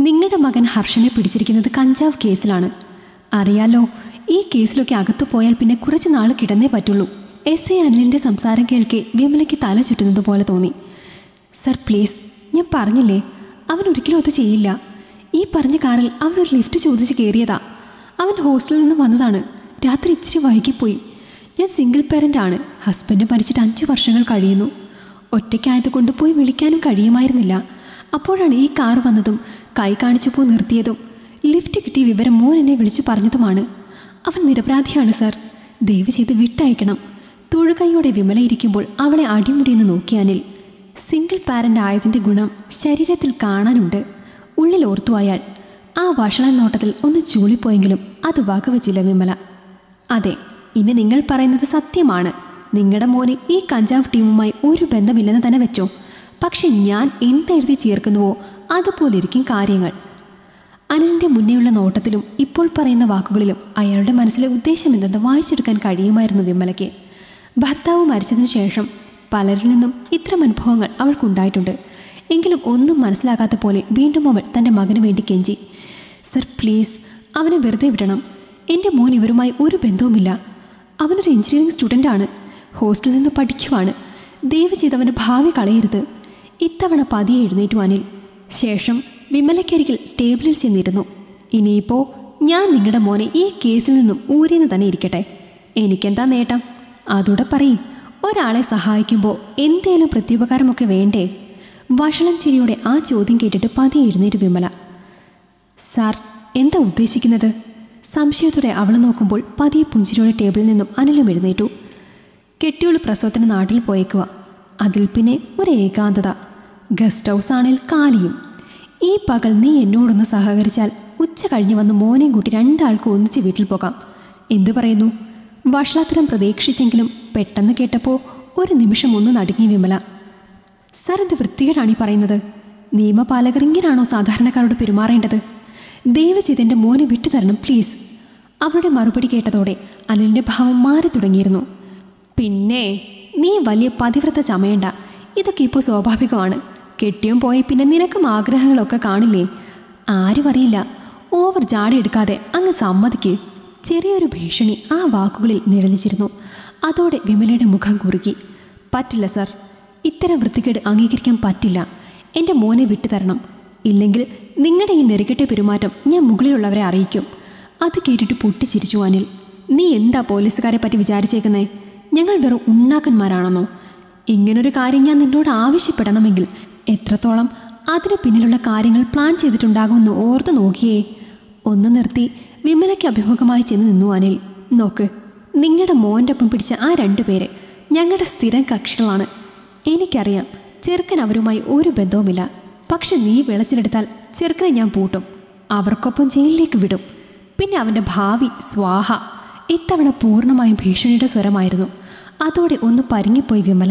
നിങ്ങളുടെ മകൻ ഹർഷനെ പിടിച്ചിരിക്കുന്നത് കഞ്ചാവ് കേസിലാണ് അറിയാലോ ഈ കേസിലൊക്കെ അകത്തു പോയാൽ പിന്നെ കുറച്ച് നാൾ കിടന്നേ പറ്റുള്ളൂ എസ് ഐ അനിലിൻ്റെ സംസാരം കേൾക്കെ വിമലയ്ക്ക് തല ചുറ്റുന്നത് പോലെ തോന്നി സർ പ്ലീസ് ഞാൻ പറഞ്ഞില്ലേ അവൻ ഒരിക്കലും അത് ചെയ്യില്ല ഈ പറഞ്ഞ കാറിൽ അവൻ ഒരു ലിഫ്റ്റ് ചോദിച്ച് കയറിയതാ അവൻ ഹോസ്റ്റലിൽ നിന്ന് വന്നതാണ് രാത്രി ഇച്ചിരി വൈകിപ്പോയി ഞാൻ സിംഗിൾ പേരൻ്റ് ആണ് ഹസ്ബൻഡ് മരിച്ചിട്ട് അഞ്ച് വർഷങ്ങൾ കഴിയുന്നു ഒറ്റയ്ക്കായത് കൊണ്ട് പോയി വിളിക്കാനും കഴിയുമായിരുന്നില്ല അപ്പോഴാണ് ഈ കാർ വന്നതും കൈ കാണിച്ചു പോ നിർത്തിയതും ലിഫ്റ്റ് കിട്ടിയ വിവരം മോൻ എന്നെ വിളിച്ചു പറഞ്ഞതുമാണ് അവൻ നിരപരാധിയാണ് സർ ദയവ് ചെയ്ത് വിട്ടയക്കണം തൊഴുകൈയോടെ വിമല ഇരിക്കുമ്പോൾ അവളെ അടിമുടിയെന്ന് നോക്കി അനിൽ സിംഗിൾ പാരൻ്റ് ആയതിൻ്റെ ഗുണം ശരീരത്തിൽ കാണാനുണ്ട് ഉള്ളിൽ ഓർത്തു അയാൾ ആ വഷളൻ നോട്ടത്തിൽ ഒന്ന് ചൂളിപ്പോയെങ്കിലും അത് വകവച്ചില്ല വിമല അതെ ഇനി നിങ്ങൾ പറയുന്നത് സത്യമാണ് നിങ്ങളുടെ മോന് ഈ കഞ്ചാവ് ടീമുമായി ഒരു ബന്ധമില്ലെന്ന് തന്നെ വെച്ചോ പക്ഷെ ഞാൻ എന്തെഴുതി ചേർക്കുന്നുവോ അതുപോലെ ഇരിക്കും കാര്യങ്ങൾ അനിലിൻ്റെ മുന്നേയുള്ള നോട്ടത്തിലും ഇപ്പോൾ പറയുന്ന വാക്കുകളിലും അയാളുടെ മനസ്സിലെ ഉദ്ദേശം എന്തെന്ന് വായിച്ചെടുക്കാൻ കഴിയുമായിരുന്നു വിമലയ്ക്ക് ഭർത്താവ് മരിച്ചതിന് ശേഷം പലരിൽ നിന്നും ഇത്തരം അനുഭവങ്ങൾ അവൾക്കുണ്ടായിട്ടുണ്ട് എങ്കിലും ഒന്നും മനസ്സിലാകാത്ത പോലെ വീണ്ടും അവൾ തൻ്റെ മകന് വേണ്ടി കെഞ്ചി സർ പ്ലീസ് അവനെ വെറുതെ വിടണം എൻ്റെ മോൻ ഇവരുമായി ഒരു ബന്ധവുമില്ല അവനൊരു എഞ്ചിനീയറിംഗ് സ്റ്റുഡൻ്റ് ആണ് ഹോസ്റ്റലിൽ നിന്ന് പഠിക്കുവാണ് ദയവ് ചെയ്ത് അവൻ്റെ ഭാവി കളയരുത് ഇത്തവണ പതിയെ എഴുന്നേറ്റു അനിൽ ശേഷം വിമലക്കരികിൽ ടേബിളിൽ ചെന്നിരുന്നു ഇനിയിപ്പോൾ ഞാൻ നിങ്ങളുടെ മോനെ ഈ കേസിൽ നിന്നും ഊരിന്ന് തന്നെ ഇരിക്കട്ടെ എനിക്കെന്താ നേട്ടം അതൂടെ പറയും ഒരാളെ സഹായിക്കുമ്പോൾ എന്തേലും പ്രത്യുപകാരമൊക്കെ വേണ്ടേ വഷളം ചിരിയോടെ ആ ചോദ്യം കേട്ടിട്ട് പതിയെ എഴുന്നേറ്റ് വിമല സാർ എന്താ ഉദ്ദേശിക്കുന്നത് സംശയത്തോടെ അവൾ നോക്കുമ്പോൾ പതിയെ പുഞ്ചിരിയോടെ ടേബിളിൽ നിന്നും അനിലും എഴുന്നേറ്റു കെട്ടിയോള് പ്രസവത്തിന് നാട്ടിൽ പോയേക്കുക അതിൽ പിന്നെ ഒരു ഏകാന്തത ഗസ്റ്റ് ഹൗസ് ആണെങ്കിൽ കാലിയും ഈ പകൽ നീ എന്നോടൊന്ന് സഹകരിച്ചാൽ ഉച്ച കഴിഞ്ഞ് വന്ന് മോനെയും കൂട്ടി രണ്ടാൾക്കും ഒന്നിച്ച് വീട്ടിൽ പോകാം എന്തു പറയുന്നു വഷളാത്തരം പ്രതീക്ഷിച്ചെങ്കിലും പെട്ടെന്ന് കേട്ടപ്പോൾ ഒരു നിമിഷം ഒന്ന് നടുങ്ങി വിമല സാർ എന്ത് വൃത്തികേടാണ് ഈ പറയുന്നത് നിയമപാലകർ ഇങ്ങനാണോ സാധാരണക്കാരോട് പെരുമാറേണ്ടത് ദയവ് ചെയ്ത് എൻ്റെ മോനെ വിട്ടുതരണം പ്ലീസ് അവളുടെ മറുപടി കേട്ടതോടെ അനിലിൻ്റെ ഭാവം മാറി തുടങ്ങിയിരുന്നു പിന്നെ നീ വലിയ പതിവ്രത ചമയണ്ട ഇതൊക്കെ ഇപ്പോൾ സ്വാഭാവികമാണ് കെട്ടിയും പോയ പിന്നെ നിനക്കും ആഗ്രഹങ്ങളൊക്കെ കാണില്ലേ ആരും അറിയില്ല ഓവർ ജാടി എടുക്കാതെ അങ്ങ് സമ്മതിക്ക് ചെറിയൊരു ഭീഷണി ആ വാക്കുകളിൽ നിഴലിച്ചിരുന്നു അതോടെ വിമലയുടെ മുഖം കുറുക്കി പറ്റില്ല സർ ഇത്തരം വൃത്തികേട് അംഗീകരിക്കാൻ പറ്റില്ല എൻ്റെ മോനെ വിട്ടുതരണം ഇല്ലെങ്കിൽ നിങ്ങളുടെ ഈ നെറുകെട്ട പെരുമാറ്റം ഞാൻ മുകളിലുള്ളവരെ അറിയിക്കും അത് കേട്ടിട്ട് പൊട്ടിച്ചിരിച്ചു അനിൽ നീ എന്താ പോലീസുകാരെ പറ്റി വിചാരിച്ചേക്കുന്നേ ഞങ്ങൾ വെറും ഉണ്ണാക്കന്മാരാണെന്നോ ഇങ്ങനൊരു കാര്യം ഞാൻ നിന്നോട് ആവശ്യപ്പെടണമെങ്കിൽ എത്രത്തോളം അതിന് പിന്നിലുള്ള കാര്യങ്ങൾ പ്ലാൻ ചെയ്തിട്ടുണ്ടാകുമെന്ന് ഓർത്ത് നോക്കിയേ ഒന്ന് നിർത്തി വിമലയ്ക്ക് അഭിമുഖമായി ചെന്ന് നിന്നു അനിൽ നോക്ക് നിങ്ങളുടെ മോൻ്റെ ഒപ്പം പിടിച്ച ആ രണ്ടു പേര് ഞങ്ങളുടെ സ്ഥിരം കക്ഷികളാണ് എനിക്കറിയാം ചെറുക്കൻ അവരുമായി ഒരു ബന്ധവുമില്ല പക്ഷെ നീ വിളച്ചിലെടുത്താൽ ചെറുക്കനെ ഞാൻ പൂട്ടും അവർക്കൊപ്പം ജയിലിലേക്ക് വിടും പിന്നെ അവൻ്റെ ഭാവി സ്വാഹ ഇത്തവണ പൂർണ്ണമായും ഭീഷണിയുടെ സ്വരമായിരുന്നു അതോടെ ഒന്ന് പരിങ്ങിപ്പോയി വിമല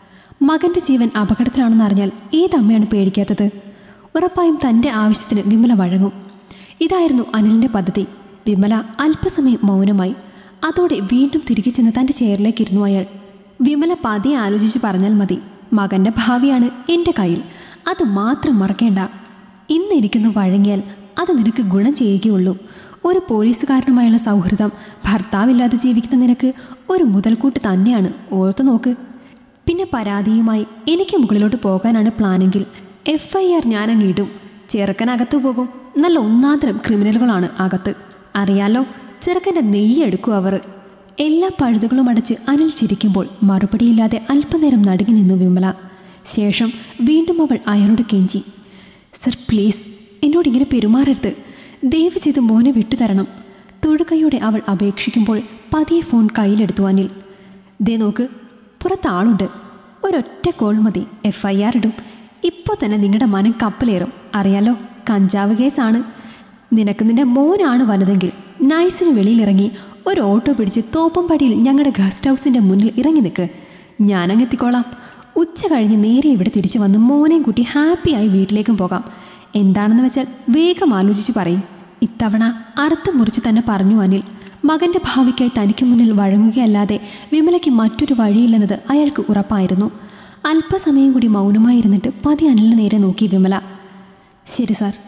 മകന്റെ ജീവൻ അപകടത്തിലാണെന്ന് അറിഞ്ഞാൽ ഏതമ്മയാണ് പേടിക്കാത്തത് ഉറപ്പായും തൻ്റെ ആവശ്യത്തിന് വിമല വഴങ്ങും ഇതായിരുന്നു അനിലിൻ്റെ പദ്ധതി വിമല അല്പസമയം മൗനമായി അതോടെ വീണ്ടും തിരികെ ചെന്ന് തൻ്റെ ചെയറിലേക്ക് ഇരുന്നു അയാൾ വിമല പതിയെ ആലോചിച്ച് പറഞ്ഞാൽ മതി മകന്റെ ഭാവിയാണ് എൻ്റെ കയ്യിൽ അത് മാത്രം മറക്കേണ്ട ഇന്ന് എനിക്കൊന്ന് വഴങ്ങിയാൽ അത് നിനക്ക് ഗുണം ചെയ്യുകയുള്ളൂ ഒരു പോലീസുകാരനുമായുള്ള സൗഹൃദം ഭർത്താവില്ലാതെ ജീവിക്കുന്ന നിനക്ക് ഒരു മുതൽക്കൂട്ട് തന്നെയാണ് ഓർത്തു നോക്ക് പിന്നെ പരാതിയുമായി എനിക്ക് മുകളിലോട്ട് പോകാനാണ് പ്ലാനെങ്കിൽ എഫ് ഐ ആർ ഞാനങ്ങ് ഇടും ചെറുക്കനകത്തു പോകും നല്ല ഒന്നാന്തരം ക്രിമിനലുകളാണ് അകത്ത് അറിയാലോ ചെറുക്കൻ്റെ നെയ്യെടുക്കും അവർ എല്ലാ പഴുതുകളും അടച്ച് അനിൽ ചിരിക്കുമ്പോൾ മറുപടിയില്ലാതെ അല്പനേരം നടുങ്ങി നിന്നു വിമല ശേഷം വീണ്ടും അവൾ അയാളോട് കെഞ്ചി സർ പ്ലീസ് എന്നോട് ഇങ്ങനെ പെരുമാറരുത് ദയവ് ചെയ്ത് മോനെ വിട്ടുതരണം തൊഴുകയോടെ അവൾ അപേക്ഷിക്കുമ്പോൾ പതിയെ ഫോൺ കയ്യിലെടുത്തു അനിൽ ദേ നോക്ക് പുറത്ത് ആളുണ്ട് ഒരൊറ്റ കോൾ മതി എഫ് ഐ ആർ ഇടും ഇപ്പോൾ തന്നെ നിങ്ങളുടെ മനം കപ്പലേറും അറിയാലോ കഞ്ചാവ് കേസാണ് നിനക്ക് നിന്റെ മോനാണ് വലുതെങ്കിൽ നൈസിന് വെളിയിലിറങ്ങി ഒരു ഓട്ടോ പിടിച്ച് തോപ്പംപടിയിൽ ഞങ്ങളുടെ ഗസ്റ്റ് ഹൗസിൻ്റെ മുന്നിൽ ഇറങ്ങി നിൽക്ക് ഞാനങ്ങ് എത്തിക്കോളാം ഉച്ച കഴിഞ്ഞ് നേരെ ഇവിടെ തിരിച്ചു വന്ന് മോനെയും കൂട്ടി ഹാപ്പിയായി വീട്ടിലേക്കും പോകാം എന്താണെന്ന് വെച്ചാൽ വേഗം ആലോചിച്ച് പറയും ഇത്തവണ അറുത്ത് മുറിച്ച് തന്നെ പറഞ്ഞു അനിൽ മകന്റെ ഭാവിക്കായി തനിക്ക് മുന്നിൽ വഴങ്ങുകയല്ലാതെ വിമലയ്ക്ക് മറ്റൊരു വഴിയില്ലെന്നത് അയാൾക്ക് ഉറപ്പായിരുന്നു അല്പസമയം കൂടി മൗനമായിരുന്നിട്ട് പതി അനിലിന് നേരെ നോക്കി വിമല ശരി സാർ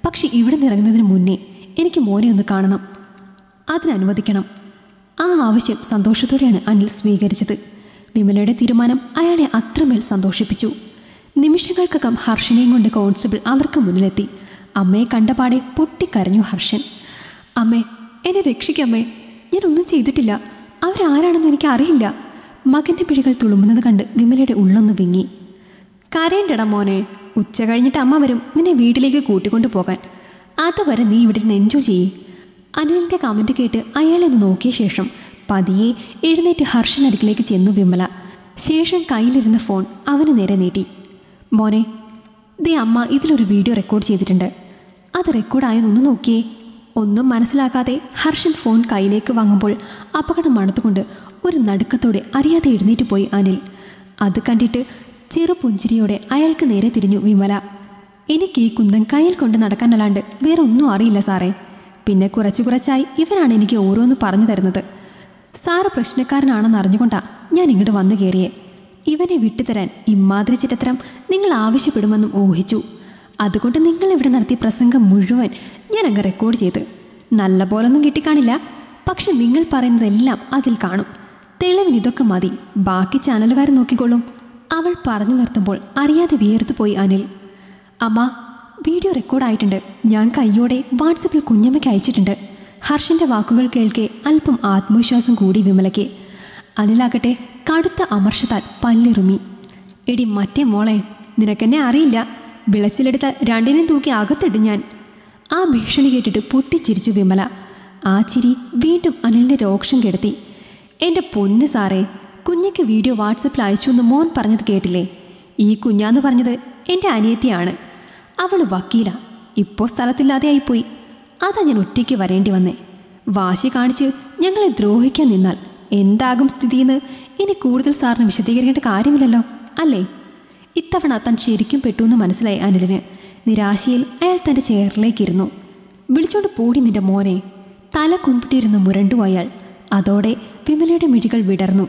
പക്ഷെ ഇവിടെ നിന്ന് ഇറങ്ങുന്നതിന് മുന്നേ എനിക്ക് മോനെ ഒന്ന് കാണണം അതിനനുവദിക്കണം ആ ആവശ്യം സന്തോഷത്തോടെയാണ് അനിൽ സ്വീകരിച്ചത് വിമലയുടെ തീരുമാനം അയാളെ അത്രമേൽ സന്തോഷിപ്പിച്ചു നിമിഷങ്ങൾക്കകം ഹർഷനെയും കൊണ്ട് കോൺസ്റ്റബിൾ അവർക്ക് മുന്നിലെത്തി അമ്മയെ കണ്ടപാടെ പൊട്ടിക്കരഞ്ഞു ഹർഷൻ അമ്മേ എന്നെ രക്ഷിക്കമ്മേ ഞാനൊന്നും ചെയ്തിട്ടില്ല അവരാരാണെന്ന് എനിക്ക് അറിയില്ല മകന്റെ പിഴകൾ തുളുമ്പുന്നത് കണ്ട് വിമലയുടെ ഉള്ളൊന്ന് വിങ്ങി കരയണ്ടടാ മോനെ ഉച്ച കഴിഞ്ഞിട്ട് അമ്മ വരും നിന്നെ വീട്ടിലേക്ക് കൂട്ടിക്കൊണ്ടു പോകാൻ അതുവരെ നീ ഇവിടെ നിന്ന് എൻജോയ് ചെയ്യേ അനിലിൻ്റെ കമൻറ്റ് കേട്ട് അയാളെ ഒന്ന് നോക്കിയ ശേഷം പതിയെ എഴുന്നേറ്റ് ഹർഷൻ അടുക്കിലേക്ക് ചെന്നു വിമല ശേഷം കയ്യിലിരുന്ന ഫോൺ അവന് നേരെ നീട്ടി മോനെ ദേ അമ്മ ഇതിലൊരു വീഡിയോ റെക്കോർഡ് ചെയ്തിട്ടുണ്ട് അത് റെക്കോർഡായെന്നൊന്ന് നോക്കിയേ ഒന്നും മനസ്സിലാക്കാതെ ഹർഷൻ ഫോൺ കയ്യിലേക്ക് വാങ്ങുമ്പോൾ അപകടം മണത്തുകൊണ്ട് ഒരു നടുക്കത്തോടെ അറിയാതെ എഴുന്നേറ്റ് പോയി അനിൽ അത് കണ്ടിട്ട് ചെറുപുഞ്ചിരിയോടെ അയാൾക്ക് നേരെ തിരിഞ്ഞു വിമല എനിക്ക് ഈ കുന്തം കയ്യിൽ കൊണ്ട് നടക്കാനല്ലാണ്ട് വേറെ ഒന്നും അറിയില്ല സാറേ പിന്നെ കുറച്ച് കുറച്ചായി ഇവരാണ് എനിക്ക് ഓരോന്ന് പറഞ്ഞു തരുന്നത് സാറ് പ്രശ്നക്കാരനാണെന്ന് അറിഞ്ഞുകൊണ്ടാ ഞാൻ ഇങ്ങോട്ട് വന്നു കയറിയേ ഇവനെ വിട്ടുതരാൻ ഇമാതിരി ചിറ്റത്തരം നിങ്ങൾ ആവശ്യപ്പെടുമെന്നും ഊഹിച്ചു അതുകൊണ്ട് നിങ്ങൾ ഇവിടെ നടത്തിയ പ്രസംഗം മുഴുവൻ ഞാൻ അങ്ങ് റെക്കോർഡ് ചെയ്ത് നല്ല പോലൊന്നും കിട്ടിക്കാണില്ല പക്ഷെ നിങ്ങൾ പറയുന്നതെല്ലാം അതിൽ കാണും തെളിവിന് ഇതൊക്കെ മതി ബാക്കി ചാനലുകാർ നോക്കിക്കൊള്ളും അവൾ പറഞ്ഞു നിർത്തുമ്പോൾ അറിയാതെ വിയർത്തു പോയി അനിൽ അമ്മ വീഡിയോ റെക്കോർഡായിട്ടുണ്ട് ഞാൻ കയ്യോടെ വാട്സപ്പിൽ കുഞ്ഞമ്മയ്ക്ക് അയച്ചിട്ടുണ്ട് ഹർഷന്റെ വാക്കുകൾ കേൾക്കെ അല്പം ആത്മവിശ്വാസം കൂടി വിമലയ്ക്ക് അനിലാകട്ടെ കടുത്ത അമർഷത്താൽ പല്ലിറുമി എടി മറ്റേ മോളെ നിനക്കെന്നെ അറിയില്ല വിളച്ചിലെടുത്ത രണ്ടിനെയും തൂക്കി അകത്തിട്ട് ഞാൻ ആ ഭീഷണി കേട്ടിട്ട് പൊട്ടിച്ചിരിച്ചു വിമല ആ ചിരി വീണ്ടും അനിലിന്റെ രോക്ഷം കെടുത്തി എൻ്റെ പൊന്ന് സാറേ കുഞ്ഞയ്ക്ക് വീഡിയോ വാട്സപ്പിൽ അയച്ചു എന്ന് മോൻ പറഞ്ഞത് കേട്ടില്ലേ ഈ കുഞ്ഞാന്ന് പറഞ്ഞത് എൻ്റെ അനിയത്തിയാണ് അവൾ വക്കീല ഇപ്പോൾ സ്ഥലത്തില്ലാതെ ആയിപ്പോയി അതാ ഞാൻ ഒറ്റയ്ക്ക് വരേണ്ടി വന്നേ വാശി കാണിച്ച് ഞങ്ങളെ ദ്രോഹിക്കാൻ നിന്നാൽ എന്താകും സ്ഥിതിയെന്ന് ഇനി കൂടുതൽ സാറിന് വിശദീകരിക്കേണ്ട കാര്യമില്ലല്ലോ അല്ലേ ഇത്തവണ താൻ ശരിക്കും പെട്ടു എന്ന് മനസ്സിലായി അനിലിന് നിരാശയിൽ അയാൾ തൻ്റെ ചെയറിലേക്കിരുന്നു വിളിച്ചോണ്ട് പോടി നിന്റെ മോനെ തല കുമ്പിട്ടിരുന്ന് മുരണ്ടു അയാൾ അതോടെ വിമലയുടെ മിഴികൾ വിടർന്നു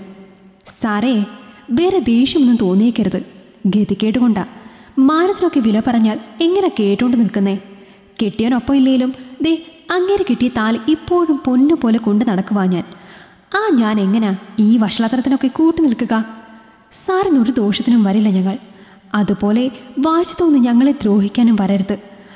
സാറേ വേറെ ദേഷ്യമൊന്നും തോന്നിയേക്കരുത് ഗതികേട് കൊണ്ടാ മാനത്തിനൊക്കെ വില പറഞ്ഞാൽ എങ്ങനെ കേട്ടോണ്ട് നിൽക്കുന്നേ കെട്ടിയവനൊപ്പം ഇല്ലേലും ദേ അങ്ങേരെ കിട്ടിയ താല് ഇപ്പോഴും പൊന്നു പോലെ കൊണ്ടു നടക്കുവാ ഞാൻ ആ ഞാൻ എങ്ങനാ ഈ വഷളത്തരത്തിനൊക്കെ കൂട്ടു നിൽക്കുക സാറിനൊരു ദോഷത്തിനും വരില്ല ഞങ്ങൾ അതുപോലെ വാശി തോന്നി ഞങ്ങളെ ദ്രോഹിക്കാനും വരരുത്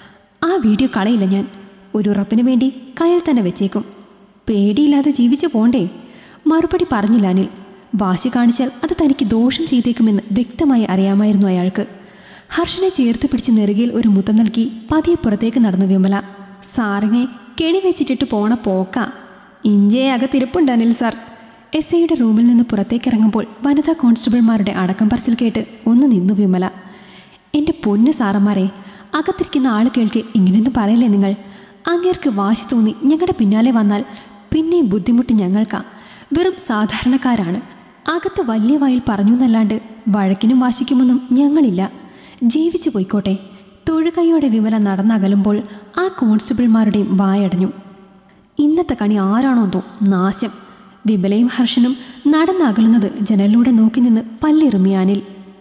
ആ വീഡിയോ കളയില്ല ഞാൻ ഒരു ഉറപ്പിന് വേണ്ടി കയ്യിൽ തന്നെ വെച്ചേക്കും പേടിയില്ലാതെ ജീവിച്ചു പോണ്ടേ മറുപടി പറഞ്ഞില്ല അനിൽ വാശി കാണിച്ചാൽ അത് തനിക്ക് ദോഷം ചെയ്തേക്കുമെന്ന് വ്യക്തമായി അറിയാമായിരുന്നു അയാൾക്ക് ഹർഷനെ ചേർത്ത് പിടിച്ച് നെറുകയിൽ ഒരു മുത്തം നൽകി പതിയെ പുറത്തേക്ക് നടന്നു വിമല സാറിനെ കെണി വെച്ചിട്ടിട്ട് പോണ പോക്ക ഇഞ്ചയെ അകത്തിരിപ്പുണ്ട് അനിൽ സാർ എസ് ഐയുടെ റൂമിൽ നിന്ന് പുറത്തേക്ക് ഇറങ്ങുമ്പോൾ വനിതാ കോൺസ്റ്റബിൾമാരുടെ അടക്കം പറച്ചിൽ കേട്ട് ഒന്ന് നിന്നു വിമല എൻ്റെ പൊന്നു സാറന്മാരെ അകത്തിരിക്കുന്ന ആൾ കേൾക്കെ ഇങ്ങനെയൊന്നും പറയല്ലേ നിങ്ങൾ അങ്ങേർക്ക് വാശി തോന്നി ഞങ്ങളുടെ പിന്നാലെ വന്നാൽ പിന്നെ ബുദ്ധിമുട്ട് ഞങ്ങൾക്കാ വെറും സാധാരണക്കാരാണ് അകത്ത് വലിയ വായിൽ പറഞ്ഞു എന്നല്ലാണ്ട് വഴക്കിനും വാശിക്കുമൊന്നും ഞങ്ങളില്ല ജീവിച്ചു പോയിക്കോട്ടെ തൊഴുകൈയോടെ വിമല നടന്നകലുമ്പോൾ ആ കോൺസ്റ്റബിൾമാരുടെയും വായടഞ്ഞു ഇന്നത്തെ കണി ആരാണോ തോ നാശം വിമലയും ഹർഷനും നടന്നകലുന്നത് ജനലിലൂടെ നോക്കി നിന്ന് പല്ലിറുമിയാനിൽ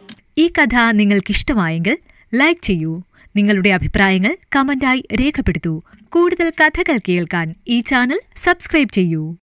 ഈ കഥ നിങ്ങൾക്കിഷ്ടമായെങ്കിൽ ലൈക്ക് ചെയ്യൂ നിങ്ങളുടെ അഭിപ്രായങ്ങൾ കമന്റായി രേഖപ്പെടുത്തൂ കൂടുതൽ കഥകൾ കേൾക്കാൻ ഈ ചാനൽ സബ്സ്ക്രൈബ് ചെയ്യൂ